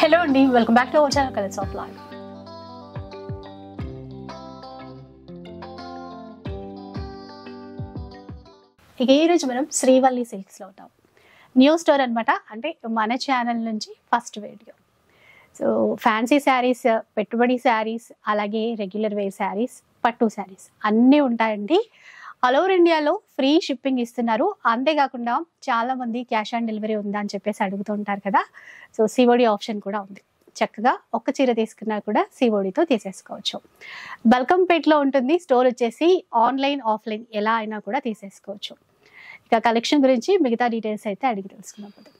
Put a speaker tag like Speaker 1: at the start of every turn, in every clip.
Speaker 1: Hello అండి welcome back to our channel colours of life ఇక ఈ రోజు మనం శ్రీవల్లి సిల్క్స్లో ఉంటాం న్యూ స్టోర్ అన్నమాట అంటే మన ఛానల్ నుంచి first video so fancy sarees పెట్టుబడి శారీస్ అలాగే రెగ్యులర్ వేర్ శారీస్ పట్టు శారీస్ అన్నీ ఉంటాయండి ఆల్ ఓవర్ ఇండియాలో ఫ్రీ షిప్పింగ్ ఇస్తున్నారు అంతేకాకుండా చాలా మంది క్యాష్ ఆన్ డెలివరీ ఉందా అని చెప్పేసి అడుగుతూ ఉంటారు కదా సో సిఓడి ఆప్షన్ కూడా ఉంది చక్కగా ఒక్క చీర తీసుకున్నా కూడా సిఓడితో తీసేసుకోవచ్చు బల్కంపేట్లో ఉంటుంది స్టోర్ వచ్చేసి ఆన్లైన్ ఆఫ్లైన్ ఎలా అయినా కూడా తీసేసుకోవచ్చు ఇక కలెక్షన్ గురించి మిగతా డీటెయిల్స్ అయితే అడిగి తెలుసుకుందాం పదండి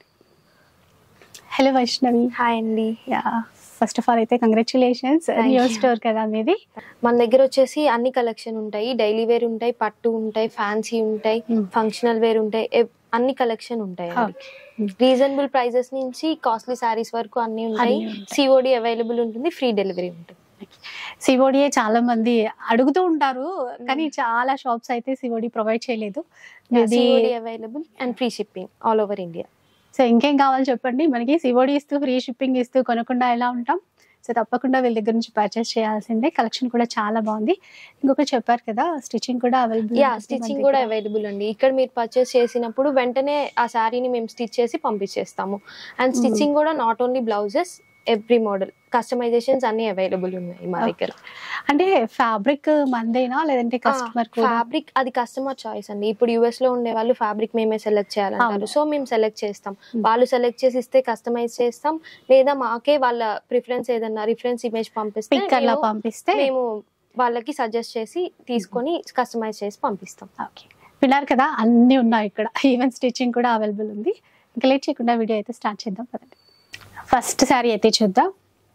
Speaker 1: హలో వైష్ణవి
Speaker 2: హాయ్ అండి
Speaker 1: యా ఫస్ట్ ఆఫ్ ఆల్ అయితే congratulations
Speaker 2: Thank
Speaker 1: new
Speaker 2: you.
Speaker 1: Store కదా మీది
Speaker 2: మన దగ్గర వచ్చేసి అన్ని కలెక్షన్ ఉంటాయి డైలీ వేర్ ఉంటాయి పట్టు ఉంటాయి ఫ్యాన్సీ ఉంటాయి
Speaker 1: Hmm.
Speaker 2: ఫంక్షనల్ వేర్ ఉంటాయి ఎవ్- అన్ని కలెక్షన్ ఉంటాయి
Speaker 1: Hmm.
Speaker 2: రీజనబుల్ ప్రైజెస్ నుంచి కాస్ట్లీ సారీస్ వరకు అన్ని ఉంటాయి
Speaker 1: అన్నీ ఉంటాయి.
Speaker 2: సిఓడి అవైలబుల్ ఉంటుంది ఫ్రీ డెలివరీ ఉంటుంది
Speaker 1: సిఓడిఏ చాలా మంది అడుగుతూ ఉంటారు కానీ చాలా షాప్స్ అయితే సిఓడి ప్రొవైడ్ చేయలేదు ఇది
Speaker 2: COD available and free shipping all over India
Speaker 1: so ఇంకేం కావాలో చెప్పండి మనకి సిఓడి ఇస్తూ ఫ్రీ షిప్పింగ్ ఇస్తూ కొనకుండా ఎలా ఉంటాం సో తప్పకుండా వీళ్ళ దగ్గర నుంచి పర్చేస్ చేయాల్సిందే కలెక్షన్ కూడా చాలా బాగుంది ఇంకొకటి చెప్పారు కదా స్టిచ్చింగ్ కూడా అవైలబుల్
Speaker 2: యా స్టిచ్చింగ్ కూడా అవైలబుల్ అండి ఇక్కడ మీరు పర్చేస్ చేసినప్పుడు వెంటనే ఆ శారీని మేము స్టిచ్ చేసి పంపించేస్తాము అండ్ స్టిచ్చింగ్ కూడా not only blouses every model customisations అన్ని అవైలబుల్ ఉన్నాయి మా
Speaker 1: Okay.
Speaker 2: దగ్గర
Speaker 1: అంటే ఫ్యాబ్రిక్ మందేనా లేదంటే కస్టమర్ కూడా
Speaker 2: ఫ్యాబ్రిక్ అది కస్టమర్ చాయిస్ అండి ఇప్పుడు యుఎస్ లో ఉండే వాళ్ళు ఫ్యాబ్రిక్ మేమే సెలెక్ట్ చేయాలంటారు
Speaker 1: అవును.
Speaker 2: సో మేము సెలెక్ట్ చేస్తాం
Speaker 1: Hmm.
Speaker 2: వాళ్ళు సెలెక్ట్ చేసి ఇస్తే కస్టమైజ్ చేస్తాం లేదా మాకే వాళ్ళ ప్రిఫరెన్స్ ఏదన్నా రిఫరెన్స్ ఇమేజ్ పంపిస్తే
Speaker 1: పిక్ అలా
Speaker 2: మేము-
Speaker 1: పంపిస్తే
Speaker 2: మేము వాళ్ళకి సజెస్ట్ చేసి తీసుకొని కస్టమైజ్ చేసి పంపిస్తాం
Speaker 1: ఓకే విన్నారు కదా అన్నీ ఉన్నాయి ఇక్కడ ఈవెన్ స్టిచ్చింగ్ కూడా అవైలబుల్ ఉంది ఇంకా లేట్ చేయకుండా వీడియో అయితే స్టార్ట్ చేద్దాం పదండి ఫస్ట్ శారీ అయితే చూద్దాం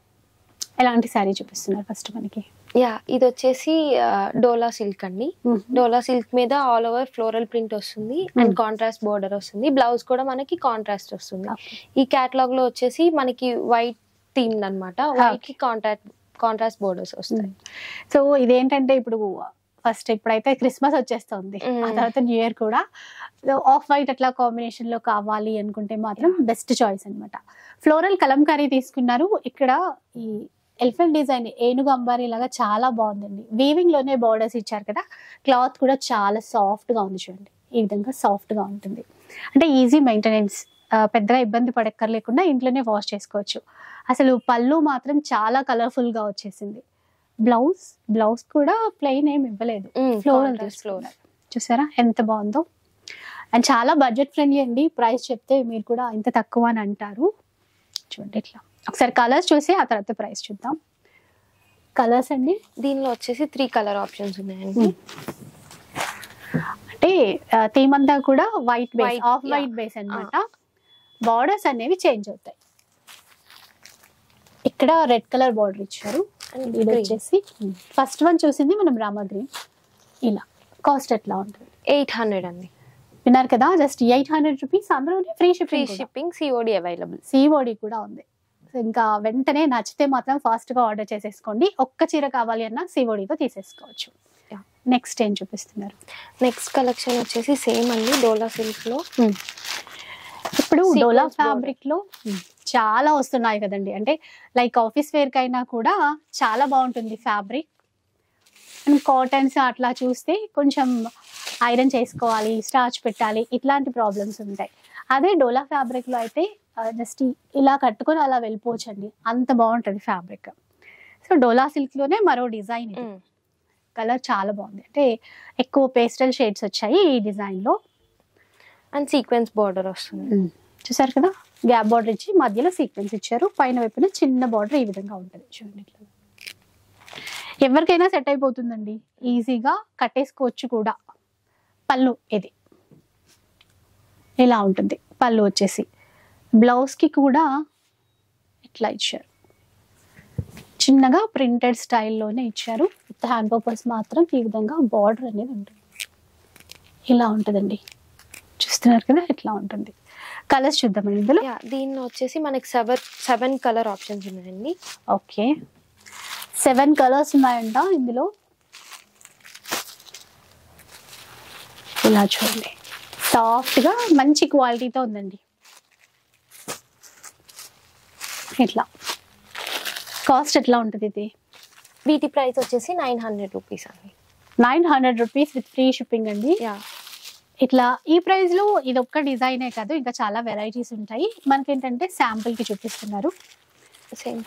Speaker 1: ఎలాంటి శారీ చూపిస్తున్నారు ఫస్ట్ మనకి
Speaker 2: యా ఇది వచ్చేసి డోలా సిల్క్ అండి డోలా సిల్క్ మీద ఆల్ ఓవర్ ఫ్లోరల్ ప్రింట్ వస్తుంది అండ్ కాంట్రాస్ట్ బోర్డర్ వస్తుంది బ్లౌజ్ కూడా మనకి కాంట్రాస్ట్ వస్తుంది
Speaker 1: Okay.
Speaker 2: ఈ కేటలాగ్ లో వచ్చేసి మనకి వైట్ థీమ్ అన్నమాట వైట్ కి కాంట్రాక్ట్ కాంట్రాస్ట్ బోర్డర్స్ వస్తాయి
Speaker 1: సో ఇదేంటంటే ఇప్పుడు ఫస్ట్ ఇప్పుడైతే క్రిస్మస్ వచ్చేస్తుంది
Speaker 2: Mm.
Speaker 1: ఆ తర్వాత న్యూ ఇయర్ కూడా ఆఫ్ వైట్ అట్లా కాంబినేషన్ లో కావాలి అనుకుంటే మాత్రం బెస్ట్ చాయిస్ అన్నమాట ఫ్లోరల్ కలంకారీ తీసుకున్నారు ఇక్కడ ఈ ఎలిఫెంట్ డిజైన్ ఏనుగు అంబారీ లాగా చాలా బాగుందండి వీవింగ్ లోనే బార్డర్స్ ఇచ్చారు కదా క్లాత్ కూడా చాలా సాఫ్ట్ గా ఉంది చూడండి ఈ విధంగా సాఫ్ట్ గా ఉంటుంది అంటే ఈజీ మెయింటెనెన్స్ పెద్దగా ఇబ్బంది పడక్కర్లేకుండా ఇంట్లోనే వాష్ చేసుకోవచ్చు అసలు పళ్ళు మాత్రం చాలా కలర్ఫుల్ గా వచ్చేసింది బ్లౌజ్ బ్లౌజ్ కూడా ప్లెయిన్ ఏమి ఇవ్వలేదు ఫ్లోరల్
Speaker 2: ఫ్లోరల్
Speaker 1: చూసారా ఎంత బాగుందో అండ్ చాలా బడ్జెట్ ఫ్రెండ్లీ అండి ప్రైస్ చెప్తే మీరు కూడా ఇంత తక్కువ అని అంటారు చూడండి ఇట్లా ఒకసారి కలర్స్ చూసి ఆ తర్వాత ప్రైస్ చూద్దాం కలర్స్ అండి
Speaker 2: దీనిలో వచ్చేసి త్రీ కలర్ ఆప్షన్స్ ఉన్నాయండి
Speaker 1: అంటే థీమ్ అంతా కూడా white base
Speaker 2: White,
Speaker 1: off
Speaker 2: yeah.
Speaker 1: White base అన్నమాట బార్డర్స్ అనేవి చేంజ్ అవుతాయి ఇక్కడ రెడ్ కలర్ బార్డర్ ఇచ్చారు
Speaker 2: And
Speaker 1: ఇది
Speaker 2: green.
Speaker 1: వచ్చేసి ఫస్ట్ వన్ చూసింది మనం రామా గ్రీన్ ఇలా కాస్ట్ ఎట్లా ఉంటుంది
Speaker 2: ఎయిట్ హండ్రెడ్ అండి
Speaker 1: విన్నారు కదా జస్ట్ ఎయిట్ హండ్రెడ్ రూపీస్ అందులోనే free
Speaker 2: free
Speaker 1: shipping
Speaker 2: shipping COD available
Speaker 1: COD కూడా ఉంది సో ఇంకా వెంటనే నచ్చితే మాత్రం ఫాస్ట్ గా ఆర్డర్ చేసేసుకోండి ఒక్క చీర కావాలి అన్నా సిఓడితో తీసేసుకోవచ్చు
Speaker 2: Yeah.
Speaker 1: నెక్స్ట్ ఏం చూపిస్తున్నారు
Speaker 2: నెక్స్ట్ కలెక్షన్ వచ్చేసి సేమ్ అండి డోలా సిల్క్ లో
Speaker 1: ఇప్పుడు
Speaker 2: Sequence
Speaker 1: డోలా
Speaker 2: border.
Speaker 1: ఫ్యాబ్రిక్ లో చాలా వస్తున్నాయి కదండి అంటే లైక్ ఆఫీస్ వేర్ కైనా కూడా చాలా బాగుంటుంది ఫ్యాబ్రిక్ అండ్ కాటన్స్ అట్లా చూస్తే కొంచెం ఐరన్ చేసుకోవాలి స్టార్చ్ పెట్టాలి ఇట్లాంటి ప్రాబ్లమ్స్ ఉంటాయి అదే డోలా ఫ్యాబ్రిక్ లో అయితే జస్ట్ ఇలా కట్టుకొని అలా వెళ్ళిపోవచ్చు అండి అంత బాగుంటుంది ఫ్యాబ్రిక్ సో డోలా సిల్క్ లోనే మరో డిజైన్ ఇది కలర్ చాలా బాగుంది అంటే ఎక్కువ పేస్టల్ షేడ్స్ వచ్చాయి ఈ డిజైన్ లో
Speaker 2: అండ్ సీక్వెన్స్ బార్డర్ వస్తుంది
Speaker 1: చూసారు కదా గ్యాప్ బార్డర్ ఇచ్చి మధ్యలో సీక్వెన్స్ ఇచ్చారు పైన వైపున చిన్న బార్డర్ ఈ విధంగా ఉంటుంది చూడండి ఇట్లా ఎవరికైనా సెట్ అయిపోతుందండి ఈజీగా కట్టేసుకోవచ్చు కూడా పళ్ళు ఇది ఇలా ఉంటుంది పళ్ళు వచ్చేసి బ్లౌజ్కి కూడా ఇట్లా ఇచ్చారు చిన్నగా ప్రింటెడ్ స్టైల్లోనే ఇచ్చారు విత్ హ్యాండ్ పర్పస్ మాత్రం ఈ విధంగా బార్డర్ అనేది ఉంటుంది ఇలా ఉంటుందండి చూస్తున్నారు కదా ఇట్లా ఉంటుంది కలర్స్ చూద్దామండి ఇందులో
Speaker 2: యా దీనిలో వచ్చేసి మనకి సెవెన్ సెవెన్ కలర్ ఆప్షన్స్ ఉన్నాయండి
Speaker 1: ఓకే సెవెన్ కలర్స్ ఉన్నాయంట ఇందులో ఇలా చూడండి సాఫ్ట్ గా మంచి క్వాలిటీతో ఉందండి ఇట్లా కాస్ట్ ఎట్లా ఉంటుంది ఇది
Speaker 2: వీటి ప్రైస్ వచ్చేసి నైన్ హండ్రెడ్ రూపీస్ అండి
Speaker 1: nine hundred rupees with free shipping అండి
Speaker 2: యా
Speaker 1: ఇట్లా ఈ ప్రైస్ లో ఇది ఒక్క డిజైనే కాదు ఇంకా చాలా వెరైటీస్ ఉంటాయి మనకేంటంటే శాంపుల్ కి చూపిస్తున్నారు
Speaker 2: సేమ్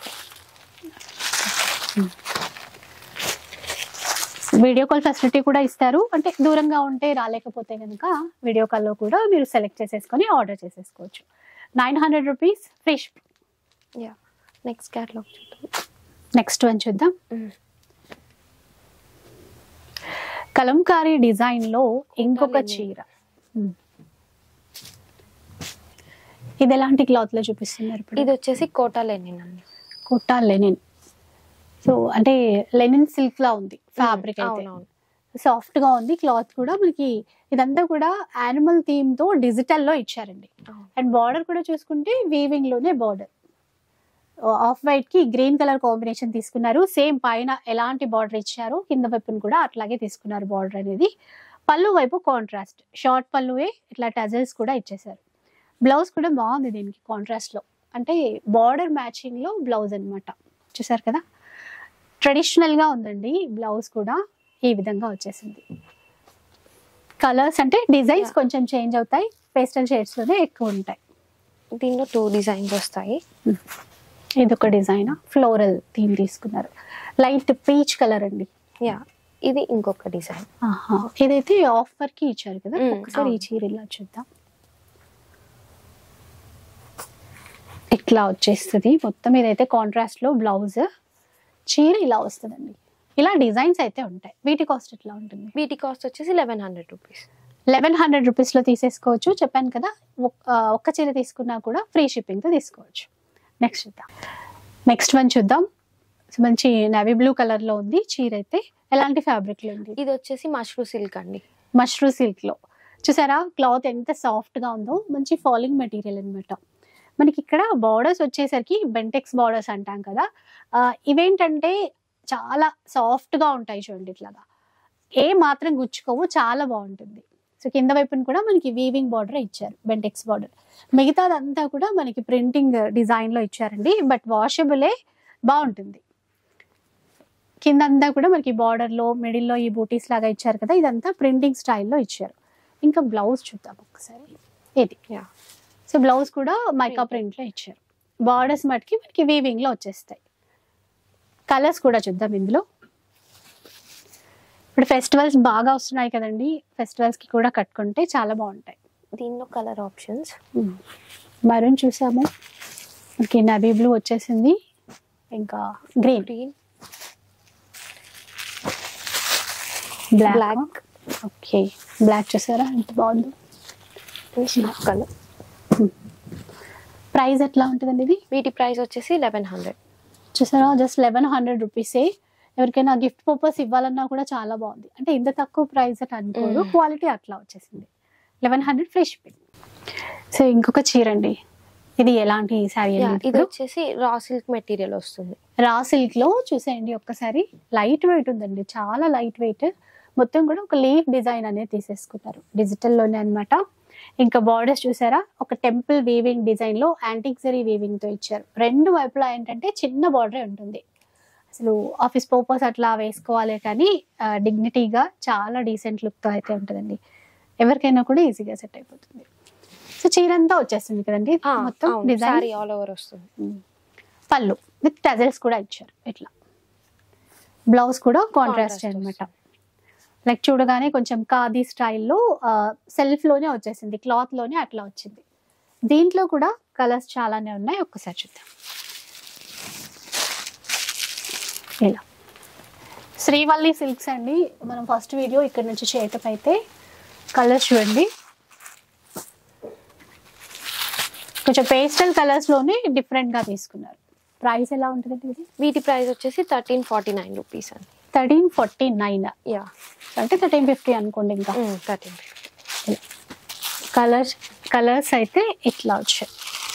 Speaker 1: వీడియో కాల్ ఫెసిలిటీ కూడా ఇస్తారు అంటే దూరంగా ఉంటే రాలేకపోతే కనుక వీడియో కాల్లో కూడా మీరు సెలెక్ట్ చేసేసుకొని ఆర్డర్ చేసేసుకోవచ్చు nine hundred rupees free shipping
Speaker 2: yeah next catalogue చూద్దాం
Speaker 1: నెక్స్ట్ వన్ చూద్దాం కలంకారీ డిజైన్ లో ఇంకొక
Speaker 2: లెనిన్.
Speaker 1: చీర ఉమ్. ఇది ఎలాంటి క్లాత్ లో చూపిస్తున్నారు ఇప్పుడు
Speaker 2: ఇది వచ్చేసి కోటా లెనిన్ అండి
Speaker 1: కుట్టా లెనిన్ సో అంటే లెనిన్ సిల్క్ లా ఉంది ఫ్యాబ్రిక్ అయితే
Speaker 2: అవునవును
Speaker 1: సాఫ్ట్ గా ఉంది క్లాత్ కూడా మనకి ఇదంతా కూడా యానిమల్ థీమ్ తో డిజిటల్ లో ఇచ్చారండి
Speaker 2: అవును.
Speaker 1: అండ్ బార్డర్ కూడా చూసుకుంటే వీవింగ్ లోనే బార్డర్ ఆఫ్ వైట్ కి గ్రీన్ కలర్ కాంబినేషన్ తీసుకున్నారు సేమ్ పైన ఎలాంటి బార్డర్ ఇచ్చారో కింద వైపున కూడా అట్లాగే తీసుకున్నారు బార్డర్ అనేది పళ్ళు వైపు కాంట్రాస్ట్ షార్ట్ పళ్ళువే ఇట్లా టజల్స్ కూడా ఇచ్చేసారు బ్లౌజ్ కూడా బాగుంది దీనికి కాంట్రాస్ట్ లో అంటే బార్డర్ మ్యాచింగ్ లో బ్లౌజ్ అన్నమాట చూసారు కదా ట్రెడిషనల్ గా ఉందండి బ్లౌజ్ కూడా ఈ విధంగా వచ్చేసింది కలర్స్ అంటే డిజైన్స్
Speaker 2: Yeah.
Speaker 1: కొంచెం చేంజ్ అవుతాయి పేస్టల్ షేడ్స్ లోనే ఎక్కువ ఉంటాయి
Speaker 2: దీనిలో టూ డిజైన్స్ వస్తాయి
Speaker 1: ఇది ఒక డిజైన్ ఫ్లోరల్ థీమ్ తీసుకున్నారు లైట్ పీచ్ కలర్ అండి
Speaker 2: యా ఇది ఇంకొక డిజైన్
Speaker 1: ఆహా. ఇదైతే ఆఫర్ కి ఇచ్చారు కదా
Speaker 2: మ్మ్,
Speaker 1: ఒకసారి ఈ
Speaker 2: అవును.
Speaker 1: చీర ఇలా చూద్దాం ఇట్లా వచ్చేస్తుంది మొత్తం ఇదైతే కాంట్రాస్ట్ లో బ్లౌజ్ చీర ఇలా వస్తుందండి ఇలా డిజైన్స్ అయితే ఉంటాయి వీటి కాస్ట్ ఎట్లా ఉంటుంది
Speaker 2: వీటి కాస్ట్ వచ్చేసి eleven hundred rupees
Speaker 1: eleven hundred రూపీస్లో తీసేసుకోవచ్చు చెప్పాను కదా ఒక్- ఆ, ఒక్క చీర తీసుకున్నా కూడా ఫ్రీ షిప్పింగ్తో తీసుకోవచ్చు నెక్స్ట్ చూద్దాం నెక్స్ట్ వన్ చూద్దాం సో మంచి నవీ బ్లూ కలర్లో ఉంది చీర అయితే ఎలాంటి ఫ్యాబ్రిక్లో ఉంది
Speaker 2: ఇది వచ్చేసి మష్రూ సిల్క్ అండి
Speaker 1: మష్రూ సిల్క్లో చూసారా క్లాత్ ఎంత సాఫ్ట్గా ఉందో మంచి ఫాలింగ్ మెటీరియల్ అన్నమాట మనకి ఇక్కడ బార్డర్స్ వచ్చేసరికి బెంటెక్స్ బార్డర్స్ అంటాం కదా ఆ, ఇవేంటంటే చాలా సాఫ్ట్గా ఉంటాయి చూడండి ఇట్లాగా ఏ మాత్రం గుచ్చుకోవు చాలా బాగుంటుంది సో కింద వైపున కూడా మనకి వీవింగ్ బార్డర్ ఇచ్చారు బెంటెక్స్ బార్డర్ మిగతాదంతా కూడా మనకి ప్రింటింగ్ డిజైన్లో ఇచ్చారండి బట్ వాషబులే బాగుంటుంది కిందంతా కూడా మనకి బార్డర్లో మిడిల్లో ఈ బూటీస్ లాగా ఇచ్చారు కదా ఇదంతా ప్రింటింగ్ స్టైల్లో ఇచ్చారు ఇంకా బ్లౌజ్ చూద్దాం ఒకసారి ఇది
Speaker 2: యా
Speaker 1: సో బ్లౌజ్ కూడా మైకా
Speaker 2: Printed.
Speaker 1: ప్రింట్లో ఇచ్చారు బార్డర్స్ మటుకి మనకి వీవింగ్లో వచ్చేస్తాయి కలర్స్ కూడా చూద్దాం ఇందులో ఇప్పుడు ఫెస్టివల్స్ బాగా వస్తున్నాయి కదండి ఫెస్టివల్స్ కి కూడా కట్టుకుంటే చాలా బాగుంటాయి
Speaker 2: దీనిలో కలర్ ఆప్షన్స్
Speaker 1: మరూన్ చూసాము మనకి నవీ బ్లూ వచ్చేసింది ఇంకా green
Speaker 2: green
Speaker 1: black
Speaker 2: black
Speaker 1: okay black చూసారా ఎంత బాగుందో
Speaker 2: కలర్
Speaker 1: ప్రైస్ ఎట్లా ఉంటుందండి ఇది
Speaker 2: వీటి ప్రైస్ వచ్చేసి లెవెన్ హండ్రెడ్
Speaker 1: చూసారా జస్ట్ లెవెన్ హండ్రెడ్ రూపీసే ఎవరికైనా గిఫ్ట్ పర్పస్ ఇవ్వాలన్నా కూడా చాలా బాగుంది అంటే ఇంత తక్కువ ప్రైస్ అని అనుకోరు
Speaker 2: Mm.
Speaker 1: క్వాలిటీ అట్లా వచ్చేసింది eleven hundred free shipping so ఇంకొక చీర అండి ఇది ఎలాంటి శారీ
Speaker 2: ఇది వచ్చేసి రా సిల్క్ మెటీరియల్ వస్తుంది
Speaker 1: రా సిల్క్ లో చూసేయండి ఒక్కసారి లైట్ వెయిట్ ఉందండి చాలా లైట్ వెయిట్ మొత్తం కూడా ఒక లీఫ్ డిజైన్ అనేది తీసేసుకున్నారు డిజిటల్ లోనే అన్నమాట ఇంకా బార్డర్స్ చూసారా ఒక టెంపుల్ వీవింగ్ డిజైన్ లో యాంటిక్ జరీ వీవింగ్ తో ఇచ్చారు రెండు వైపులా ఏంటంటే చిన్న బార్డరే ఉంటుంది అసలు ఆఫీస్ పర్పస్ అట్లా వేసుకోవాలి కానీ డిగ్నిటీగా చాలా డీసెంట్ లుక్ తో అయితే ఉంటుందండి ఎవరికైనా కూడా ఈజీగా సెట్ అయిపోతుంది సో చీర అంతా వచ్చేస్తుంది కదండి మొత్తం
Speaker 2: సారీ
Speaker 1: డిజైన్
Speaker 2: ఆల్ ఓవర్ వస్తుంది
Speaker 1: పళ్ళు విత్ టజల్స్ కూడా ఇచ్చారు ఇట్లా బ్లౌజ్ కూడా కాంట్రాస్ట్
Speaker 2: Contrast
Speaker 1: అన్నమాట లైక్ చూడగానే కొంచెం ఖాదీ స్టైల్లో సెల్ఫ్ లోనే వచ్చేసింది క్లాత్ లోనే అట్లా వచ్చింది దీంట్లో కూడా కలర్స్ చాలానే ఉన్నాయి ఒక్కసారి చూద్దాం ఇలా శ్రీవల్లి సిల్క్స్ అండి మనం ఫస్ట్ వీడియో ఇక్కడ నుంచి చేయటం అయితే కలర్స్ చూడండి కొంచెం పేస్టల్ కలర్స్ లోనే డిఫరెంట్ గా తీసుకున్నారు ప్రైస్ ఎలా ఉంటుంది ఇది
Speaker 2: వీటి ప్రైస్ వచ్చేసి థర్టీన్ ఫార్టీ నైన్ రూపీస్ అండి
Speaker 1: థర్టీన్ ఫార్టీ నైన్
Speaker 2: యా
Speaker 1: అంటే థర్టీన్ ఫిఫ్టీ అనుకోండి ఇంకా
Speaker 2: థర్టీన్
Speaker 1: కలర్స్ కలర్స్ అయితే ఇట్లా వచ్చాయి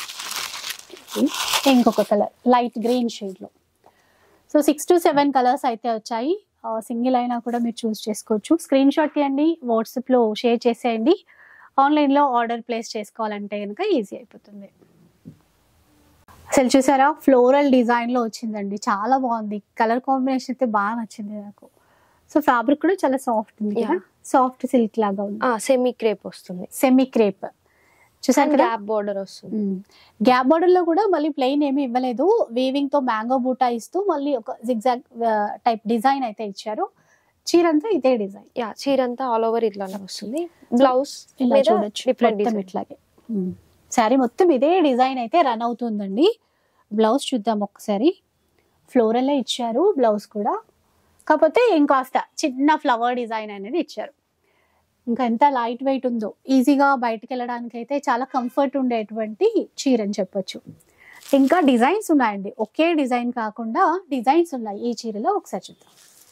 Speaker 1: ఇంకొక కలర్ లైట్ గ్రీన్ షేడ్లో so six to seven colours అయితే వచ్చాయి సింగిల్ అయినా కూడా మీరు చూస్ చేసుకోవచ్చు స్క్రీన్ షాట్ తీయండి వాట్సాప్లో షేర్ చేసేయండి ఆన్లైన్లో ఆర్డర్ ప్లేస్ చేసుకోవాలంటే కనుక ఈజీ అయిపోతుంది అసలు చూసారా ఫ్లోరల్ డిజైన్ లో వచ్చిందండి చాలా బాగుంది కలర్ కాంబినేషన్ అయితే బాగా నచ్చింది నాకు సో ఫ్యాబ్రిక్ కూడా చాలా సాఫ్ట్ ఉంది కదా
Speaker 2: Yeah.
Speaker 1: సాఫ్ట్ సిల్క్ లాగా ఉంది
Speaker 2: సెమీ క్రేప్ వస్తుంది
Speaker 1: సెమీ క్రేప్ చూసారు కదా
Speaker 2: గ్యాప్ బోర్డర్ వస్తుంది
Speaker 1: గ్యాప్ బార్డర్ లో కూడా మళ్ళీ ప్లెయిన్ ఏమీ ఇవ్వలేదు వీవింగ్ తో మ్యాంగో బూటా ఇస్తూ మళ్ళీ ఒక జిగ్జాగ్ టైప్ డిజైన్ అయితే ఇచ్చారు చీర అంతా ఇదే డిజైన్
Speaker 2: యా చీర అంతా ఆల్ ఓవర్ ఇట్లానే వస్తుంది బ్లౌజ్
Speaker 1: ఇలా చూడొచ్చు
Speaker 2: డిఫరెంట్
Speaker 1: మొత్తం
Speaker 2: డిజైన్
Speaker 1: ఇట్లాగే శారీ మొత్తం ఇదే డిజైన్ అయితే రన్ అవుతుందండి బ్లౌజ్ చూద్దాం ఒక్కసారి ఫ్లోరల్ ఇచ్చారు బ్లౌజ్ కూడా కాకపోతే ఇంకాస్త చిన్న ఫ్లవర్ డిజైన్ అనేది ఇచ్చారు ఇంకా ఎంత లైట్ వెయిట్ ఉందో ఈజీగా బయటకు వెళ్ళడానికి అయితే చాలా కంఫర్ట్ ఉండేటువంటి చీర అని చెప్పొచ్చు ఇంకా డిజైన్స్ ఉన్నాయండి ఒకే డిజైన్ కాకుండా డిజైన్స్ ఉన్నాయి ఈ చీరలో ఒకసారి చూద్దాం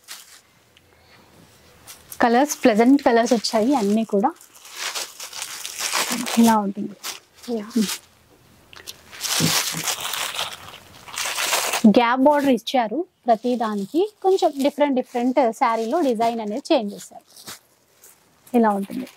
Speaker 1: కలర్స్ ప్లెజెంట్ కలర్స్ వచ్చాయి అన్నీ కూడా ఇలా ఉంటుంది గ్యాప్ బార్డర్ ఇచ్చారు ప్రతి దానికి కొంచెం డిఫరెంట్ డిఫరెంట్ శారీలో డిజైన్ అనేది చేంజ్ చేశారు ఇలా ఉంటుంది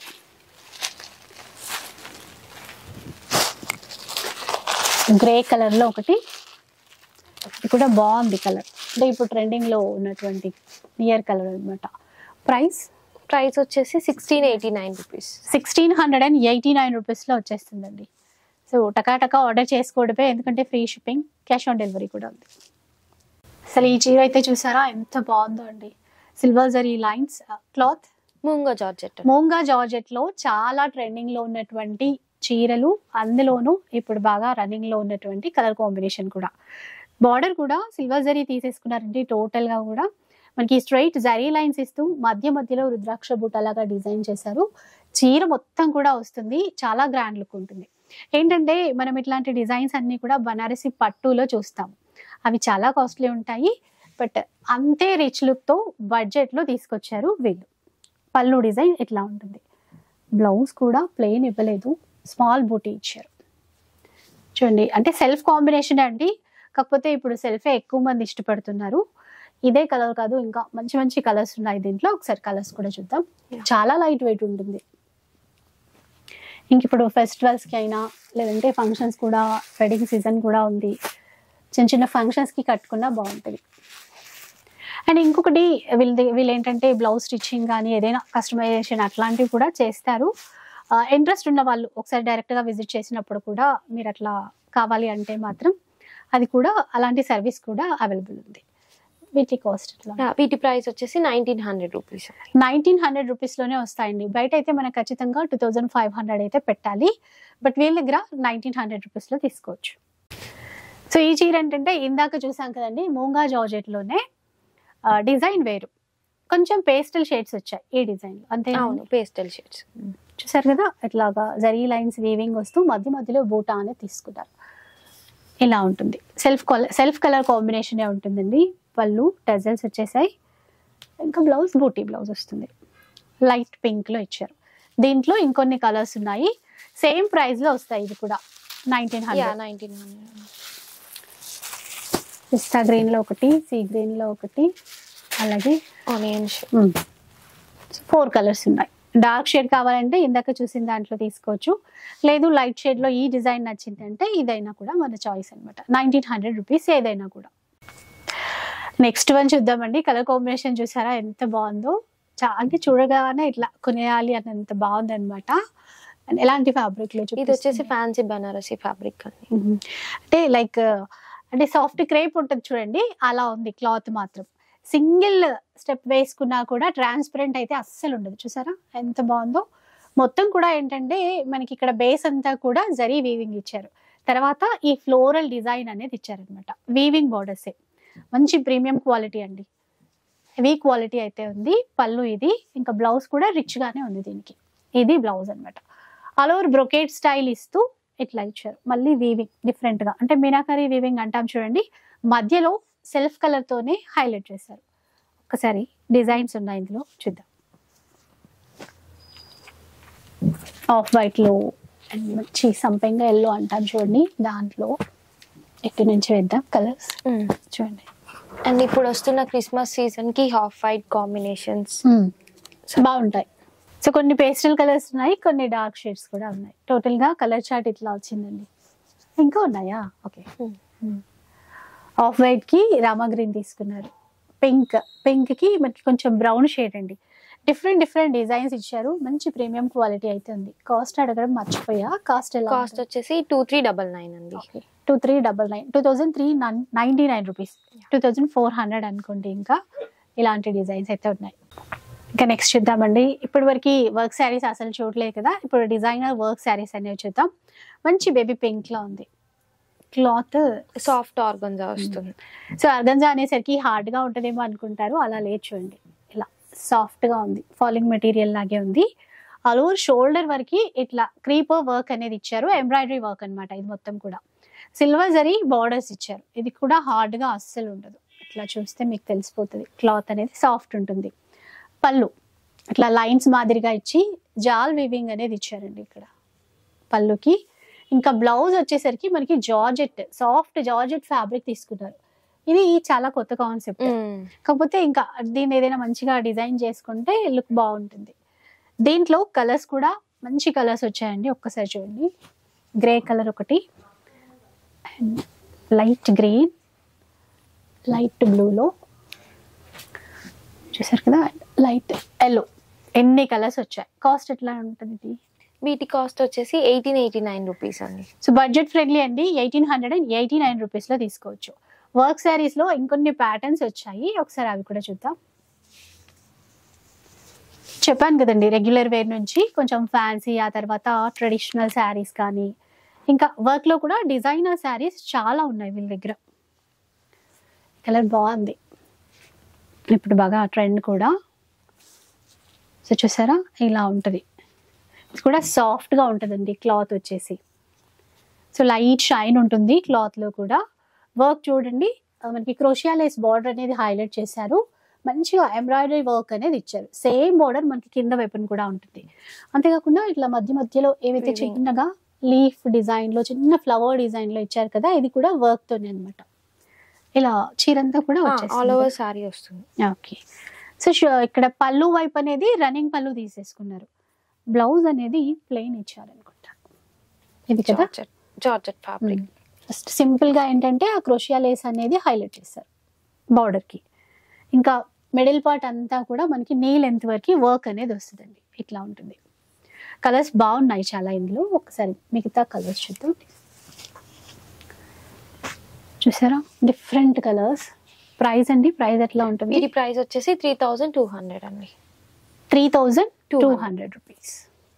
Speaker 1: గ్రే కలర్ లో ఒకటి ఇది కూడా బాగుంది కలర్ అంటే ఇప్పుడు ట్రెండింగ్ లో ఉన్నటువంటి నియర్ కలర్ అన్నమాట ప్రైస్
Speaker 2: ప్రైస్ వచ్చేసి sixteen eighty nine rupees
Speaker 1: sixteen hundred and eighty nine రూపీస్లో వచ్చేస్తుందండి సో టకాటకా ఆర్డర్ చేసుకోవడమే ఎందుకంటే free shipping cash on delivery కూడా ఉంది అసలు ఈ చీర అయితే చూసారా ఎంత బాగుందో అండి silver zari lines cloth
Speaker 2: moonga georgette
Speaker 1: moonga georgette లో చాలా ట్రెండింగ్ లో ఉన్నటువంటి చీరలు అందులోనూ ఇప్పుడు బాగా రన్నింగ్ లో ఉన్నటువంటి కలర్ కాంబినేషన్ కూడా బార్డర్ కూడా సిల్వర్ జరీ తీసేసుకున్నారంటే టోటల్ గా కూడా మనకి స్ట్రైట్ జరీ లైన్స్ ఇస్తూ మధ్య మధ్యలో రుద్రాక్ష బుట్టలాగా డిజైన్ చేశారు చీర మొత్తం కూడా వస్తుంది చాలా గ్రాండ్ లుక్ ఉంటుంది ఏంటంటే మనం ఇట్లాంటి డిజైన్స్ అన్ని కూడా బనారసి పట్టులో చూస్తాం అవి చాలా కాస్ట్లీ ఉంటాయి బట్ అంతే రిచ్ లుక్ తో బడ్జెట్ లో తీసుకొచ్చారు వీళ్ళు పళ్ళు డిజైన్ ఇట్లా ఉంటుంది బ్లౌజ్ కూడా ప్లెయిన్ ఇవ్వలేదు స్మాల్ బూటీ ఇచ్చారు చూడండి అంటే సెల్ఫ్ కాంబినేషన్ అండి కాకపోతే ఇప్పుడు సెల్ఫే ఎక్కువ మంది ఇష్టపడుతున్నారు ఇదే కలర్ కాదు ఇంకా మంచి మంచి కలర్స్ ఉన్నాయి దీంట్లో ఒకసారి కలర్స్ కూడా చూద్దాం
Speaker 2: Yeah.
Speaker 1: చాలా లైట్ వెయిట్ ఉంటుంది ఇంక ఇప్పుడు ఫెస్టివల్స్ కి అయినా లేదంటే ఫంక్షన్స్ కూడా వెడ్డింగ్ సీజన్ కూడా ఉంది చిన్న చిన్న ఫంక్షన్స్ కి కట్టుకున్నా బాగుంటుంది అండ్ ఇంకొకటి వీళ్ళది వీళ్ళు ఏంటంటే బ్లౌజ్ స్టిచ్చింగ్ కానీ ఏదైనా కస్టమైజేషన్ అట్లాంటివి కూడా చేస్తారు ఇంట్రెస్ట్ ఉన్న వాళ్ళు ఒకసారి direct గా విజిట్ చేసినప్పుడు కూడా మీరు అట్లా కావాలి అంటే మాత్రం అది కూడా అలాంటి సర్వీస్ కూడా అవైలబుల్ ఉంది వీటి కాస్ట్ ఎట్లా
Speaker 2: వీటి ప్రైస్ వచ్చేసి nineteen hundred rupees
Speaker 1: nineteen hundred రూపీస్లోనే వస్తాయండి బయట అయితే మనకు ఖచ్చితంగా టూ థౌజండ్ ఫైవ్ హండ్రెడ్ అయితే పెట్టాలి బట్ వీళ్ళ దగ్గర నైన్టీన్ హండ్రెడ్ రూపీస్లో తీసుకోవచ్చు సో ఈ చీర ఏంటంటే ఇందాక చూసాం కదండి మూంగా జార్జెట్లోనే డిజైన్ వేరు కొంచెం పేస్టల్ షేడ్స్ వచ్చాయి ఈ డిజైన్ అంతే
Speaker 2: అవును పేస్టల్ షేడ్స్
Speaker 1: చూసారు కదా ఇట్లాగా జరీ లైన్స్ వీవింగ్ వస్తూ మధ్య మధ్యలో బూటా అనేది తీసుకుంటారు ఇలా ఉంటుంది సెల్ఫ్ కలర్ సెల్ఫ్ కలర్ కాంబినేషనే ఉంటుందండి పళ్ళు టజల్స్ వచ్చేసాయి ఇంకా బ్లౌజ్ బూటీ బ్లౌజ్ వస్తుంది లైట్ పింక్ లో ఇచ్చారు దీంట్లో ఇంకొన్ని కలర్స్ ఉన్నాయి సేమ్ ప్రైస్ లో వస్తాయి ఇది కూడా nineteen
Speaker 2: yeah
Speaker 1: hundred
Speaker 2: nineteen hundred
Speaker 1: pista green లో ఒకటి సీ గ్రీన్ లో ఒకటి అలాగే
Speaker 2: ఆనియన్
Speaker 1: ఫోర్ కలర్స్ ఉన్నాయి డార్క్ షేడ్ కావాలంటే ఇందాక చూసిన దాంట్లో తీసుకోవచ్చు లేదు లైట్ షేడ్ లో ఈ డిజైన్ నచ్చింది అంటే ఇదైనా కూడా మన చాయిస్ అన్నమాట నైన్టీన్ హండ్రెడ్ రూపీస్ ఏదైనా కూడా నెక్స్ట్ వన్ చూద్దామండి కలర్ కాంబినేషన్ చూసారా ఎంత బాగుందో చా అంటే చూడగానే ఇట్లా కొనేయాలి అన్నంత బాగుంది అనమాట ఎలాంటి ఫ్యాబ్రిక్ లో
Speaker 2: ఇది
Speaker 1: చూపిస్తుంది?
Speaker 2: వచ్చేసి ఫ్యాన్సీ బనారసి ఫ్యాబ్రిక్ అండి
Speaker 1: మ్మ్. అంటే లైక్ అంటే సాఫ్ట్ క్రేప్ ఉంటుంది చూడండి అలా ఉంది క్లాత్ మాత్రం సింగిల్ స్టెప్ వేసుకున్నా కూడా ట్రాన్స్పరెంట్ అయితే అస్సలు ఉండదు చూసారా ఎంత బాగుందో మొత్తం కూడా ఏంటంటే మనకి ఇక్కడ బేస్ అంతా కూడా జరీ వీవింగ్ ఇచ్చారు తర్వాత ఈ ఫ్లోరల్ డిజైన్ అనేది ఇచ్చారనమాట వీవింగ్ బార్డర్సే మంచి ప్రీమియం క్వాలిటీ అండి హెవీ క్వాలిటీ అయితే ఉంది పళ్ళు ఇది ఇంకా బ్లౌజ్ కూడా రిచ్ గానే ఉంది దీనికి ఇది బ్లౌజ్ అన్నమాట ఆల్ ఓవర్ బ్రొకేట్ స్టైల్ ఇస్తూ ఇట్లా ఇచ్చారు మళ్ళీ వీవింగ్ డిఫరెంట్ గా అంటే మీనాకరీ వీవింగ్ అంటాం చూడండి మధ్యలో సెల్ఫ్ కలర్ తోనే హైలైట్ చేశారు ఒకసారి డిజైన్స్ ఉన్నాయి ఇందులో చూద్దాం ఆఫ్ వైట్ లో అండ్ మంచి సంపెంగా ఎల్లో అంటాం చూడండి దాంట్లో ఎక్కడి నుంచి వేద్దాం కలర్స్ చూడండి
Speaker 2: అండ్ ఇప్పుడు వస్తున్న క్రిస్మస్ సీజన్ కి హాఫ్ వైట్ కాంబినేషన్స్
Speaker 1: బాగుంటాయి సో కొన్ని పేస్టల్ కలర్స్ ఉన్నాయి కొన్ని డార్క్ షేడ్స్ కూడా ఉన్నాయి టోటల్ గా కలర్ చార్ట్ ఇట్లా వచ్చిందండి ఇంకా ఉన్నాయా ఓకే ఆఫ్ వైట్ కి రామా గ్రీన్ తీసుకున్నారు పింక్ పింక్ కి మనకి కొంచెం బ్రౌన్ షేడ్ అండి డిఫరెంట్ డిఫరెంట్ డిజైన్స్ ఇచ్చారు మంచి ప్రీమియం క్వాలిటీ అయితే ఉంది కాస్ట్ అడగడం మర్చిపోయా కాస్ట్ ఎలా
Speaker 2: కాస్ట్ వచ్చేసి టూ త్రీ డబల్ నైన్ అండి
Speaker 1: two three double nine two thousand three ninety nine rupees two thousand four hundred అనుకోండి ఇంకా ఇలాంటి డిజైన్స్ అయితే ఉన్నాయి ఇంకా నెక్స్ట్ చూద్దామండి ఇప్పటి వరకు వర్క్ శారీస్ అసలు చూడలేదు కదా ఇప్పుడు డిజైనర్ వర్క్ శారీస్ అనేవి చూద్దాం మంచి బేబీ పింక్ లో ఉంది క్లాత్
Speaker 2: సాఫ్ట్ ఆర్గన్జా వస్తుంది
Speaker 1: సో అర్గంజా అనేసరికి హార్డ్ గా ఉంటుందేమో అనుకుంటారు అలా లేదు చూడండి ఇలా సాఫ్ట్ గా ఉంది ఫాలింగ్ మెటీరియల్ లాగే ఉంది ఆల్ ఓవర్ షోల్డర్ వరకు ఇట్లా క్రీపర్ వర్క్ అనేది ఇచ్చారు ఎంబ్రాయిడరీ వర్క్ అన్నమాట ఇది మొత్తం కూడా సిల్వర్ జరీ బార్డర్స్ ఇచ్చారు ఇది కూడా హార్డ్ గా అస్సలు ఉండదు ఇట్లా చూస్తే మీకు తెలిసిపోతుంది క్లాత్ అనేది సాఫ్ట్ ఉంటుంది పళ్ళు ఇట్లా లైన్స్ మాదిరిగా ఇచ్చి జాల్ వీవింగ్ అనేది ఇచ్చారండి ఇక్కడ పళ్ళుకి ఇంకా బ్లౌజ్ వచ్చేసరికి మనకి జార్జెట్ సాఫ్ట్ జార్జెట్ ఫ్యాబ్రిక్ తీసుకున్నారు ఇది చాలా కొత్త కాన్సెప్ట్ కాకపోతే ఇంకా దీన్ని ఏదైనా మంచిగా డిజైన్ చేసుకుంటే లుక్ బాగుంటుంది దీంట్లో కలర్స్ కూడా మంచి కలర్స్ వచ్చాయండి ఒక్కసారి చూడండి గ్రే కలర్ ఒకటి లైట్ గ్రీన్ లైట్ బ్లూలో చూసారు కదా లైట్ ఎల్లో ఎన్ని కలర్స్ వచ్చాయి కాస్ట్ ఎట్లా ఉంటుంది ఇది
Speaker 2: వీటి కాస్ట్ వచ్చేసి ఎయిటీన్ ఎయిటీ నైన్ రూపీస్ అండి
Speaker 1: సో బడ్జెట్ ఫ్రెండ్లీ అండి eighteen hundred and eighty nine రూపీస్లో తీసుకోవచ్చు వర్క్ శారీస్లో ఇంకొన్ని ప్యాటర్న్స్ వచ్చాయి ఒకసారి అవి కూడా చూద్దాం చెప్పాను కదండి రెగ్యులర్ వేర్ నుంచి కొంచెం ఫ్యాన్సీ ఆ తర్వాత ట్రెడిషనల్ శారీస్ కానీ ఇంకా వర్క్లో కూడా డిజైనర్ శారీస్ చాలా ఉన్నాయి వీళ్ళ దగ్గర కలర్ బాగుంది ఇప్పుడు బాగా ట్రెండ్ కూడా సో చూసారా ఇలా ఉంటుంది ఇది కూడా సాఫ్ట్గా ఉంటుందండి క్లాత్ వచ్చేసి సో లైట్ షైన్ ఉంటుంది క్లాత్లో కూడా వర్క్ చూడండి ఆ, మనకి క్రోషియాలేస్ బార్డర్ అనేది హైలైట్ చేశారు మంచిగా ఎంబ్రాయిడరీ వర్క్ అనేది ఇచ్చారు సేమ్ బార్డర్ మనకి కింద వైపున కూడా ఉంటుంది అంతేకాకుండా ఇట్లా మధ్య మధ్యలో ఏవైతే
Speaker 2: Weaving.
Speaker 1: చిన్నగా లీఫ్ డిజైన్ లో చిన్న ఫ్లవర్ డిజైన్ లో ఇచ్చారు కదా ఇది కూడా వర్క్ తోనే అనమాట ఇలా చీరంతా కూడా
Speaker 2: ఆల్
Speaker 1: వచ్చేసింది
Speaker 2: ఓవర్ సారీ వస్తుంది
Speaker 1: ఓకే సో షో- ఇక్కడ పళ్ళు వైపు అనేది రన్నింగ్ పళ్ళు తీసేసుకున్నారు బ్లౌజ్ అనేది ప్లెయిన్ ఇచ్చారనుకుంటా ఇది కదా
Speaker 2: georgette georgette fabric
Speaker 1: just simple గా ఏంటంటే ఆ క్రోషియా లేస్ అనేది హైలైట్ చేస్తారు బార్డర్ కి ఇంకా మిడిల్ పార్ట్ అంతా కూడా మనకి నీ లెంత్ వరకు వర్క్ అనేది వస్తుందండి ఇట్లా ఉంటుంది కలర్స్ బాగున్నాయి చాలా ఇందులో ఒకసారి మిగతా కలర్స్ చూద్దాం చూసారా డిఫరెంట్ కలర్స్ ప్రైస్ అండి ప్రైస్ ఎట్లా ఉంటుంది
Speaker 2: వీటి ప్రైస్ వచ్చేసి త్రీ థౌజండ్ టూ హండ్రెడ్ అండి
Speaker 1: three thousand two
Speaker 2: 200.
Speaker 1: Hundred rupees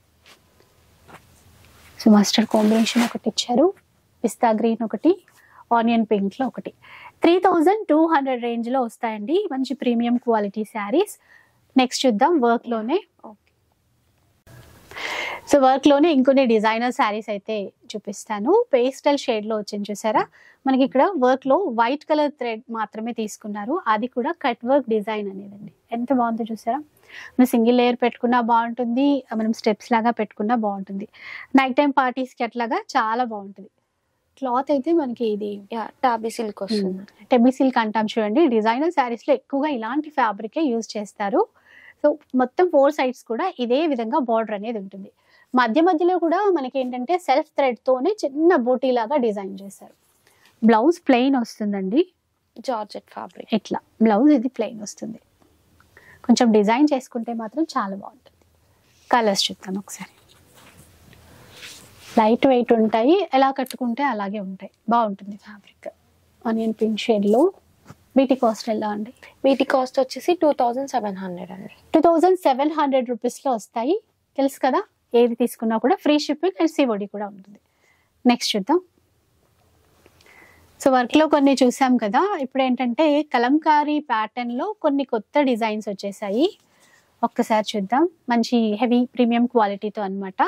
Speaker 1: so mustard combination ఒకటి ఇచ్చారు పిస్తా గ్రీన్ ఒకటి ఆనియన్ పింక్లో ఒకటి త్రీ థౌజండ్ టూ హండ్రెడ్ రేంజ్లో వస్తాయండి మంచి ప్రీమియం క్వాలిటీ శారీస్ నెక్స్ట్ చూద్దాం వర్క్లోనే
Speaker 2: ఓకే
Speaker 1: సో వర్క్లోనే ఇంకొన్ని డిజైనర్ శారీస్ అయితే చూపిస్తాను పేస్టల్ షేడ్లో వచ్చింది చూసారా మనకి ఇక్కడ వర్క్లో వైట్ కలర్ థ్రెడ్ మాత్రమే తీసుకున్నారు అది కూడా కట్ వర్క్ డిజైన్ అనేదండి ఎంత బాగుందో చూసారా మనం సింగిల్ లేయర్ పెట్టుకున్నా బాగుంటుంది మనం స్టెప్స్ లాగా పెట్టుకున్నా బాగుంటుంది నైట్ టైం పార్టీస్కి అట్లాగా చాలా బాగుంటుంది క్లాత్ అయితే మనకి ఇది
Speaker 2: యా టాబీ సిల్క్ వస్తుంది
Speaker 1: టెబీ సిల్క్ అంటాం చూడండి డిజైనర్ శారీస్ లో ఎక్కువగా ఇలాంటి ఫ్యాబ్రికే యూజ్ చేస్తారు సో మొత్తం ఫోర్ సైడ్స్ కూడా ఇదే విధంగా బార్డర్ అనేది ఉంటుంది మధ్య మధ్యలో కూడా మనకి ఏంటంటే సెల్ఫ్ థ్రెడ్ తోనే చిన్న బూటీ లాగా డిజైన్ చేశారు బ్లౌజ్ ప్లెయిన్ వస్తుందండి
Speaker 2: జార్జెట్ ఫ్యాబ్రిక్
Speaker 1: ఇట్లా బ్లౌజ్ ఇది ప్లెయిన్ వస్తుంది కొంచెం డిజైన్ చేసుకుంటే మాత్రం చాలా బాగుంటుంది కలర్స్ చూద్దాం ఒకసారి లైట్ వెయిట్ ఉంటాయి ఎలా కట్టుకుంటే అలాగే ఉంటాయి బాగుంటుంది ఫ్యాబ్రిక్ ఆనియన్ పింక్ షేడ్లో వీటి కాస్ట్ ఎలా అండి
Speaker 2: వీటి కాస్ట్ వచ్చేసి టూ థౌజండ్ సెవెన్ హండ్రెడ్ అండి
Speaker 1: టూ థౌజండ్ సెవెన్ హండ్రెడ్ రూపీస్లో వస్తాయి తెలుసు కదా ఏది తీసుకున్నా కూడా ఫ్రీ షిప్పింగ్ అండ్ సివోడి కూడా ఉంటుంది నెక్స్ట్ చూద్దాం సో వర్క్లో కొన్ని చూసాం కదా ఇప్పుడు ఏంటంటే కలంకారీ ప్యాటర్న్లో కొన్ని కొత్త డిజైన్స్ వచ్చేసాయి ఒక్కసారి చూద్దాం మంచి హెవీ ప్రీమియం క్వాలిటీతో అన్నమాట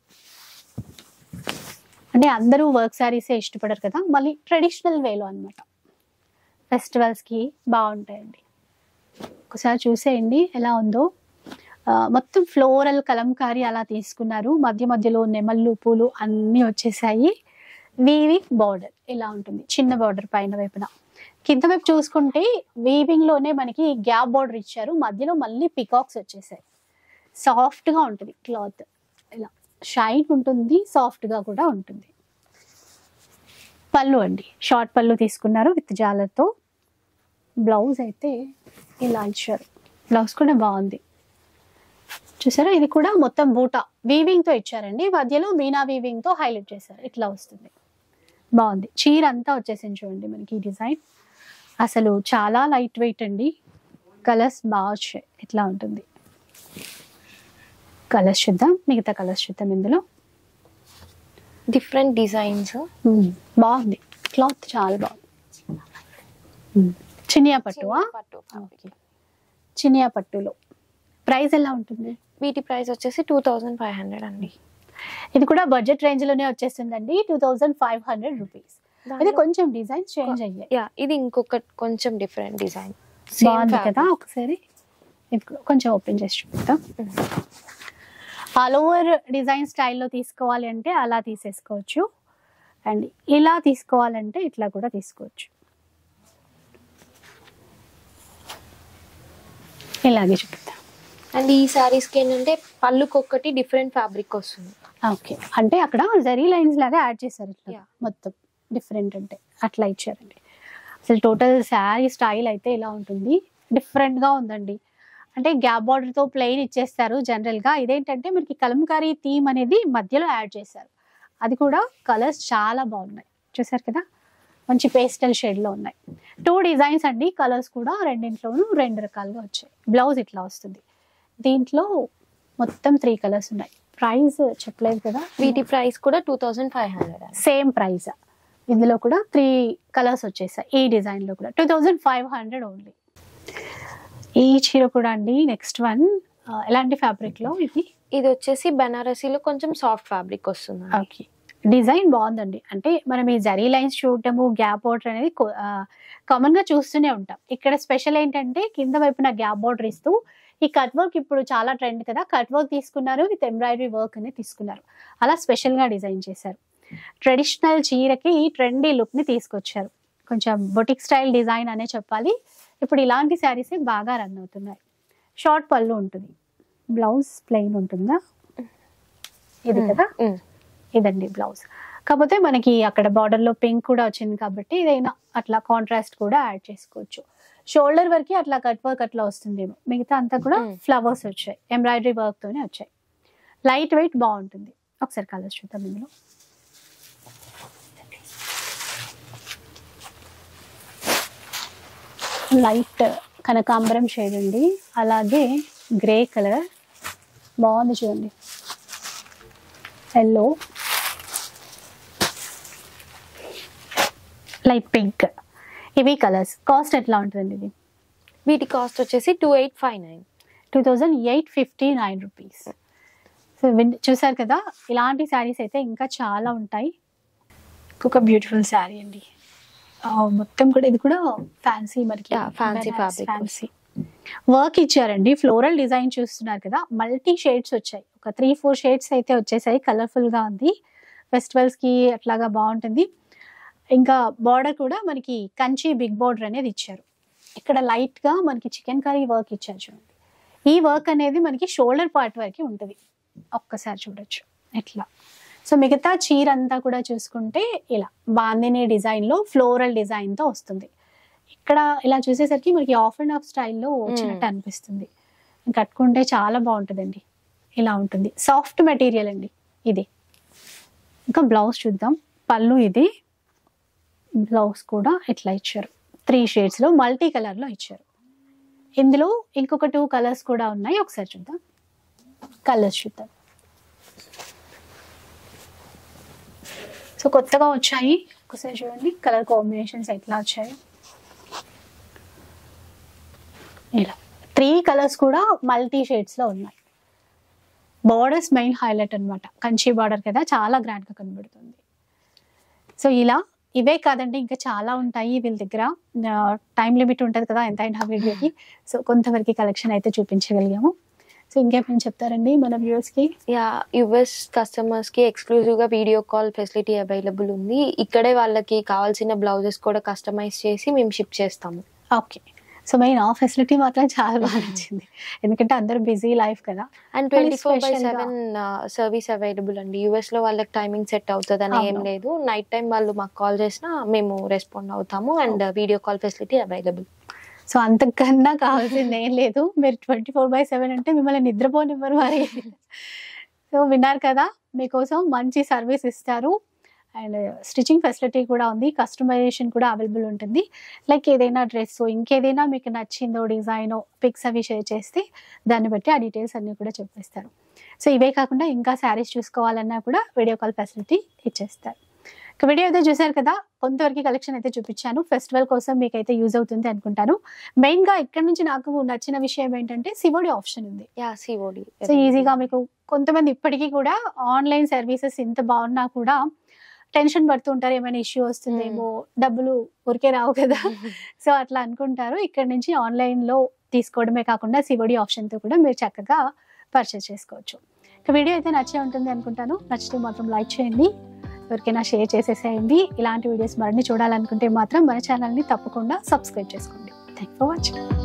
Speaker 1: అంటే అందరూ వర్క్ శారీసే ఇష్టపడరు కదా మళ్ళీ ట్రెడిషనల్ వేలో అనమాట ఫెస్టివల్స్కి బాగుంటాయండి ఒకసారి చూసేయండి ఎలా ఉందో ఆ, మొత్తం ఫ్లోరల్ కలంకారీ అలా తీసుకున్నారు మధ్య మధ్యలో నెమళ్ళు పూలు అన్నీ వచ్చేసాయి వీవింగ్ బార్డర్ ఇలా ఉంటుంది చిన్న బార్డర్ పైన వైపున కింద వైపు చూసుకుంటే వీవింగ్ లోనే మనకి గ్యాప్ బార్డర్ ఇచ్చారు మధ్యలో మళ్ళీ పికాక్స్ వచ్చేసాయి సాఫ్ట్ గా ఉంటుంది క్లాత్ ఇలా షైన్ ఉంటుంది సాఫ్ట్ గా కూడా ఉంటుంది పళ్ళు అండి షార్ట్ పళ్ళు తీసుకున్నారు విత్ జాలర్తో బ్లౌజ్ అయితే ఇలా ఇచ్చారు బ్లౌజ్ కూడా బాగుంది చూసారా ఇది కూడా మొత్తం బూటా వీవింగ్ తో ఇచ్చారండి మధ్యలో మీనా వీవింగ్ తో హైలైట్ చేశారు ఇట్లా వస్తుంది బాగుంది చీర అంతా వచ్చేసింది చూడండి మనకి ఈ డిజైన్ అసలు చాలా లైట్ వెయిట్ అండి కలర్స్ బాగా వచ్చాయి ఇట్లా ఉంటుంది కలర్స్ చూద్దాం మిగతా కలర్స్ చూద్దాం ఇందులో
Speaker 2: డిఫరెంట్ డిజైన్స్
Speaker 1: మ్మ్. బాగుంది క్లాత్ చాలా బాగుంది మ్మ్. చినియా పట్టువా
Speaker 2: పట్టు
Speaker 1: ఓకే చినియా పట్టులో ప్రైస్ ఎలా ఉంటుంది
Speaker 2: వీటి ప్రైస్ వచ్చేసి టూ థౌజండ్ ఫైవ్ హండ్రెడ్ అండి
Speaker 1: ఇది కూడా బడ్జెట్ రేంజ్ లోనే వచ్చేస్తుందండి two thousand five hundred rupees ఇది కొంచెం డిజైన్స్ చేంజ్ అయ్యాయి
Speaker 2: యా ఇది ఇంకొక కొంచెం డిఫరెంట్ డిజైన్
Speaker 1: బాగుంది కదా ఒకసారి ఇది కూడా కొంచెం ఓపెన్ చేసి చూపిద్దాం ఆల్ ఓవర్ డిజైన్ స్టైల్లో తీసుకోవాలి అంటే అలా తీసేసుకోవచ్చు అండ్ ఇలా తీసుకోవాలంటే ఇట్లా కూడా తీసుకోవచ్చు ఇలాగే చూపిద్దాం
Speaker 2: అండ్ ఈ సారీస్ కి ఏంటంటే పళ్ళుకొక్కటి డిఫరెంట్ ఫ్యాబ్రిక్ వస్తుంది
Speaker 1: ఓకే అంటే అక్కడ జరీ లైన్స్ లాగా యాడ్ చేశారు ఇట్లా
Speaker 2: Yeah.
Speaker 1: మొత్తం డిఫరెంట్ అంటే అట్లా ఇచ్చారండి అసలు టోటల్ శారీ స్టైల్ అయితే ఇలా ఉంటుంది డిఫరెంట్ గా ఉందండి అంటే గ్యాప్ బార్డర్ తో ప్లెయిన్ ఇచ్చేస్తారు జనరల్ గా ఇదేంటంటే మనకి కలంకారీ థీమ్ అనేది మధ్యలో యాడ్ చేశారు అది కూడా కలర్స్ చాలా బాగున్నాయి చూసారు కదా మంచి పేస్టల్ షేడ్ లో ఉన్నాయి టూ డిజైన్స్ అండి కలర్స్ కూడా రెండింట్లోనూ రెండు రకాలుగా వచ్చాయి బ్లౌజ్ ఇట్లా వస్తుంది దీంట్లో మొత్తం త్రీ కలర్స్ ఉన్నాయి ప్రైస్ చెప్పలేదు కదా
Speaker 2: వీటి ప్రైస్ కూడా టూ థౌజండ్ ఫైవ్ హండ్రెడ్ అండి
Speaker 1: సేమ్ ప్రైస్ ఇందులో కూడా త్రీ కలర్స్ వచ్చేసాయి ఈ డిజైన్ లో కూడా two thousand five hundred only ఈ చీర కూడా అండి నెక్స్ట్ వన్ ఎలాంటి ఫ్యాబ్రిక్ లో ఇది
Speaker 2: ఇది వచ్చేసి బెనారసీలో కొంచెం సాఫ్ట్ ఫ్యాబ్రిక్ వస్తుంది
Speaker 1: ఓకే డిజైన్ బాగుందండి అంటే మనం ఈ జరీ లైన్స్ చూడటము గ్యాప్ బార్డర్ అనేది కామన్ గా చూస్తూనే ఉంటాం ఇక్కడ స్పెషల్ ఏంటంటే కింద వైపున గ్యాప్ బార్డర్ ఇస్తూ ఈ కట్ వర్క్ ఇప్పుడు చాలా ట్రెండ్ కదా కట్ వర్క్ తీసుకున్నారు విత్ ఎంబ్రాయిడరీ వర్క్ అనేది తీసుకున్నారు అలా స్పెషల్ గా డిజైన్ చేశారు ట్రెడిషనల్ చీరకి ట్రెండీ లుక్ ని తీసుకొచ్చారు కొంచెం బొటిక్ స్టైల్ డిజైన్ అనే చెప్పాలి ఇప్పుడు ఇలాంటి శారీస్ బాగా రన్ అవుతున్నాయి షార్ట్ పళ్ళు ఉంటుంది బ్లౌజ్ ప్లెయిన్ ఉంటుందా ఇది కదా ఇదండి బ్లౌజ్ కాకపోతే మనకి అక్కడ border లో పింక్ కూడా వచ్చింది కాబట్టి ఏదైనా అట్లా కాంట్రాస్ట్ కూడా యాడ్ చేసుకోవచ్చు షోల్డర్ వరకు అట్లా కట్ వర్క్ అట్లా వస్తుందేమో మిగతా అంతా కూడా
Speaker 2: Mm.
Speaker 1: ఫ్లవర్స్ వచ్చాయి ఎంబ్రాయిడరీ వర్క్ తోనే వచ్చాయి లైట్ వెయిట్ బాగుంటుంది ఒకసారి కలర్స్ చూద్దాం ఇందులో లైట్ కనకాంబరం షేడ్ అండి అలాగే గ్రే కలర్ బాగుంది చూడండి ఎల్లో లైట్ పింక్ ఇవి కలర్స్ కాస్ట్ ఎట్లా ఉంటుందండి ఇది
Speaker 2: వీటి కాస్ట్ వచ్చేసి two eight five nine
Speaker 1: two thousand eight fifty nine rupees so విన్- చూసారు కదా ఇలాంటి శారీస్ అయితే ఇంకా చాలా ఉంటాయి ఇంకొక బ్యూటిఫుల్ శారీ అండి ఆ, మొత్తం కూడా ఇది కూడా ఫ్యాన్సీ మనకి
Speaker 2: Yeah, fancy fabric.
Speaker 1: Fancy work ఇచ్చారండి ఫ్లోరల్ డిజైన్ చూస్తున్నారు కదా మల్టీ షేడ్స్ వచ్చాయి ఒక త్రీ ఫోర్ షేడ్స్ అయితే వచ్చేసాయి కలర్ఫుల్ గా ఉంది ఫెస్టివల్స్ కి అట్లాగా బాగుంటుంది ఇంకా బార్డర్ కూడా మనకి కంచి బిగ్ బార్డర్ అనేది ఇచ్చారు ఇక్కడ లైట్ గా మనకి చికెన్ కర్రీ వర్క్ ఇచ్చారు చూడండి ఈ వర్క్ అనేది మనకి షోల్డర్ పార్ట్ వరకు ఉంటుంది ఒక్కసారి చూడొచ్చు ఎట్లా సో మిగతా చీర అంతా కూడా చూసుకుంటే ఇలా బాందిని డిజైన్ లో ఫ్లోరల్ డిజైన్ తో వస్తుంది ఇక్కడ ఇలా చూసేసరికి మనకి ఆఫ్ అండ్ ఆఫ్ స్టైల్లో వచ్చినట్టు అనిపిస్తుంది కట్టుకుంటే చాలా బాగుంటుందండి ఇలా ఉంటుంది సాఫ్ట్ మెటీరియల్ అండి ఇది ఇంకా బ్లౌజ్ చూద్దాం పళ్ళు ఇది బ్లౌజ్ కూడా ఇట్లా ఇచ్చారు త్రీ షేడ్స్ లో మల్టీ కలర్ లో ఇచ్చారు ఇందులో ఇంకొక టూ కలర్స్ కూడా ఉన్నాయి ఒకసారి చూద్దాం కలర్స్ చూద్దాం సో కొత్తగా వచ్చాయి ఒకసారి చూడండి కలర్ కాంబినేషన్స్ ఎట్లా వచ్చాయి ఇలా త్రీ కలర్స్ కూడా మల్టీ షేడ్స్ లో ఉన్నాయి బార్డర్స్ మెయిన్ హైలైట్ అన్నమాట కంచి బార్డర్ కదా చాలా గ్రాండ్ గా కనబడుతుంది సో ఇలా ఇవే కాదండి ఇంకా చాలా ఉంటాయి వీళ్ళ దగ్గర టైం లిమిట్ ఉంటుంది కదా ఎంతైనా వీడియోకి సో కొంతవరకు కలెక్షన్ అయితే చూపించగలిగాము సో ఇంకేమైనా చెప్తారండి మన వ్యూవర్స్ కి
Speaker 2: యా యుఎస్ కస్టమర్స్ కి ఎక్స్క్లూజివ్ గా వీడియో కాల్ ఫెసిలిటీ అవైలబుల్ ఉంది ఇక్కడే వాళ్ళకి కావాల్సిన బ్లౌజెస్ కూడా కస్టమైజ్ చేసి మేము షిప్ చేస్తాము
Speaker 1: ఓకే సో మెయిన్ ఆ ఫెసిలిటీ మాత్రం చాలా బాగా నచ్చింది ఎందుకంటే అందరూ బిజీ లైఫ్ కదా
Speaker 2: అండ్
Speaker 1: కానీ
Speaker 2: ట్వంటీ ఫోర్ బై
Speaker 1: special గా-
Speaker 2: సెవెన్ సర్వీస్ అవైలబుల్ అండి యూఎస్ లో వాళ్ళకి టైమింగ్ సెట్ అవుతుంది అని ఏం
Speaker 1: అవును.
Speaker 2: లేదు నైట్ టైం వాళ్ళు మాకు కాల్ చేసినా మేము రెస్పాండ్ అవుతాము and video call facility available
Speaker 1: so అంతకన్నా కావాల్సింది ఏం లేదు మీరు ట్వంటీ ఫోర్ బై సెవెన్ అంటే మిమ్మల్ని నిద్రపోనివ్వరు మరి సో విన్నారు కదా మీకోసం మంచి సర్వీస్ ఇస్తారు అండ్ స్టిచ్చింగ్ ఫెసిలిటీ కూడా ఉంది కస్టమైజేషన్ కూడా అవైలబుల్ ఉంటుంది లైక్ ఏదైనా డ్రెస్ ఇంకేదైనా మీకు నచ్చిందో డిజైనో పిక్స్ అవి షేర్ చేస్తే దాన్ని బట్టి ఆ డీటెయిల్స్ అన్నీ కూడా చెప్పేస్తారు సో ఇవే కాకుండా ఇంకా శారీస్ చూసుకోవాలన్నా కూడా వీడియో కాల్ ఫెసిలిటీ ఇచ్చేస్తారు ఇక వీడియో అయితే చూశారు కదా కొంతవరకు కలెక్షన్ అయితే చూపించాను ఫెస్టివల్ కోసం మీకైతే యూజ్ అవుతుంది అనుకుంటాను మెయిన్ గా ఇక్కడ నుంచి నాకు నచ్చిన విషయం ఏంటంటే సివోడి ఆప్షన్ ఉంది
Speaker 2: యా సిఓడి
Speaker 1: సో ఈజీగా మీకు కొంతమంది ఇప్పటికీ కూడా ఆన్లైన్ సర్వీసెస్ ఇంత బాగున్నా కూడా టెన్షన్ పడుతూ ఉంటారు ఏమైనా ఇష్యూ వస్తుందేమో డబ్బులు ఊరికే రావు కదా సో అట్లా అనుకుంటారు ఇక్కడ నుంచి ఆన్లైన్ లో తీసుకోవడమే కాకుండా సివోడి ఆప్షన్ తో కూడా మీరు చక్కగా పర్చేస్ చేసుకోవచ్చు ఇక వీడియో అయితే నచ్చే ఉంటుంది అనుకుంటాను నచ్చితే మాత్రం లైక్ చేయండి ఎవరికైనా షేర్ చేసేసేయండి ఇలాంటి వీడియోస్ మరిన్ని చూడాలనుకుంటే మాత్రం మన ఛానల్ని తప్పకుండా సబ్స్క్రైబ్ చేసుకోండి థ్యాంక్ ఫర్ వాచింగ్